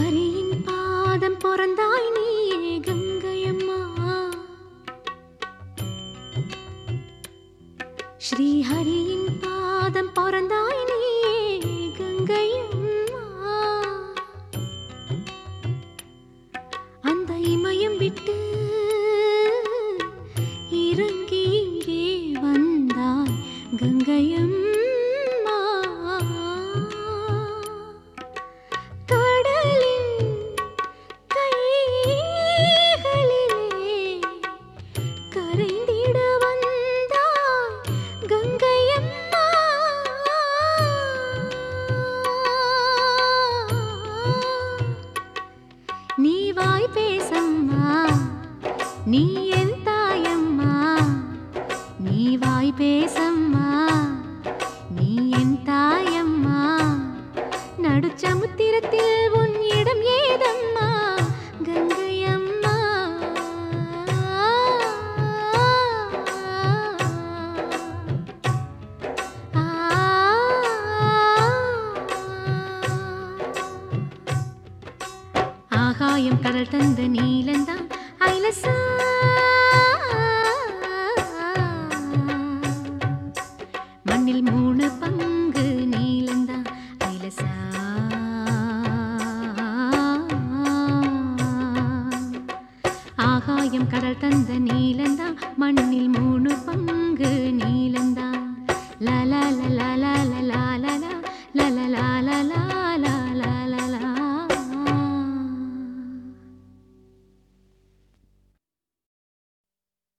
ஸ்ரீஹரியின் பாதம் பிறந்தாய் நீயே கங்கையம்மா ஸ்ரீஹரியின் பாதம் பிறந்தாய் நீயே கங்கையம்மா அந்த இமயம் விட்டு இறங்கி இங்கே வந்தாய் கங்கையம்மா கடலின் கைகளிலே கரைந்திட வந்தாய் கங்கையம்மா நீ வாய் பேசம்மா நீ என் தாயம்மா நீ வாய் பேசம்மா நீ என் தாயம்மா நடுச்சமுத்திரத்தில் உன் இடம் ஏதம்மா கங்கையம்மா ஆகாயம் கடல் தந்த நீலந்தான் ஐலசா மண்ணில் மூணு பங்கு நீலந்தான் ஐலசா ஆகாயம் கடல் தந்த நீலந்தான் மண்ணில் மூணு பங்கு நீலந்தான் லா லா லா லா லா லா